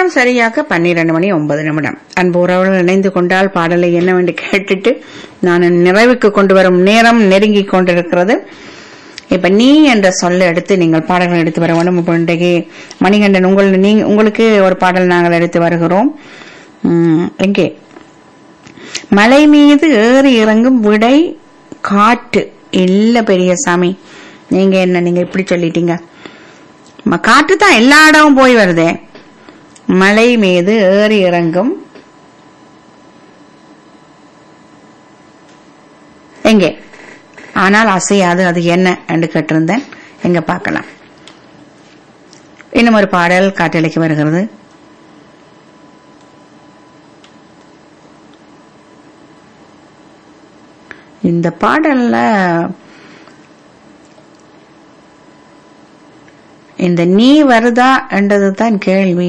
நேரம் சரியாக பன்னிரண்டு மணி ஒன்பது நிமிடம் அன்பு உறவுகள் இணைந்து கொண்டால் பாடலை என்னவென்று கேட்டுட்டு நான் நிறைவுக்கு கொண்டு வரும் நேரம் நெருங்கி கொண்டிருக்கிறது இப்ப நீ என்ற சொல்ல எடுத்து நீங்கள் பாடல்கள் எடுத்து வர வேண்டும் இப்போ இன்றைக்கு மணிகண்டன் உங்கள் நீ உங்களுக்கு ஒரு பாடல் நாங்கள் எடுத்து வருகிறோம் உம், எங்கே மலை மீது ஏறி இறங்கும் விடை காற்று இல்ல பெரியசாமி நீங்க என்ன நீங்க இப்படி சொல்லிட்டீங்க ம- காற்று தான் எல்லா இடமும் போய் வருதே மலை மீது ஏறி இறங்கும் எங்கே ஆனால் அசையாது அது என்ன என்று கேட்டிருந்தேன் எங்க பார்க்கலாம் இன்னும் ஒரு பாடல் காட்டலைக்கு வருகிறது இந்த பாடல்ல இந்த நீ வருதா என்றது தான் கேள்வி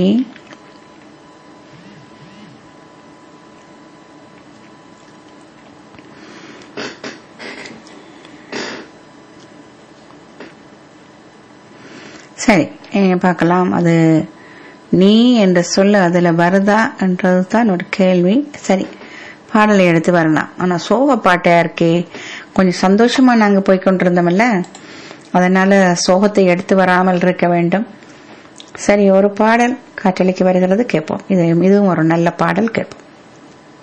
சரி eh, பார்க்கலாம் அது நீ என்ற சொல்ல அதுல வருதா என்றது தான் ஒரு கேள்வி சரி பாடலை எடுத்து வரலாம் ஆனா சோக பாட்டா இருக்கே கொஞ்சம் சந்தோஷமா நாங்க போய் கொண்டிருந்தோம்ல அதனால சோகத்தை எடுத்து வராமல் இருக்க வேண்டும் சரி ஒரு பாடல் காற்றலைக்கு வருகிறது கேட்போம் இது இதுவும் ஒரு நல்ல பாடல் கேட்போம்